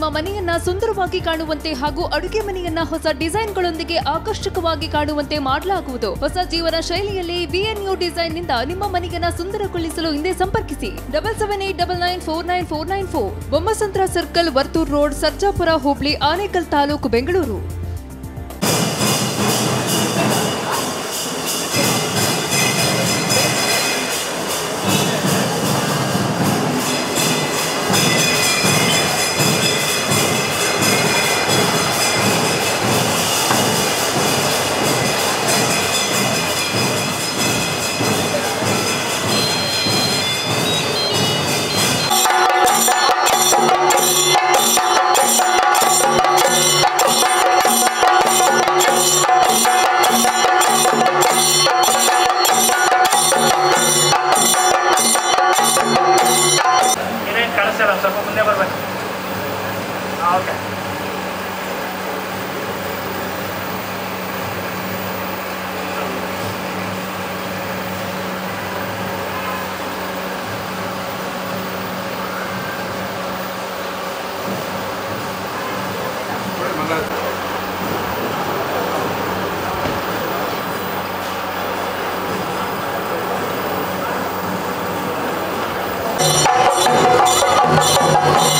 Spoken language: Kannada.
ನಿಮ್ಮ ಮನೆಯನ್ನ ಸುಂದರವಾಗಿ ಕಾಣುವಂತೆ ಹಾಗೂ ಅಡುಗೆ ಮನೆಯನ್ನ ಹೊಸ ಡಿಸೈನ್ಗಳೊಂದಿಗೆ ಆಕರ್ಷಕವಾಗಿ ಕಾಣುವಂತೆ ಮಾಡಲಾಗುವುದು ಹೊಸ ಜೀವನ ಶೈಲಿಯಲ್ಲಿ ವಿಎನ್ಯು ಡಿಸೈನ್ ನಿಂದ ನಿಮ್ಮ ಮನೆಯನ್ನ ಸುಂದರಗೊಳಿಸಲು ಹಿಂದೆ ಸಂಪರ್ಕಿಸಿ double seven eight double nine four nine four nine four Bommasandra circle Varthur road Sarjapura ಹೋಬಳಿ ಆನೇಕಲ್ ತಾಲೂಕು ಬೆಂಗಳೂರು ಏನೇನು ಕಳಿಸ್ತಾರ ಸ್ವಲ್ಪ ಮುಂದೆ ಬರ್ಬೇಕು ಹಾಂ ಓಕೆ Thank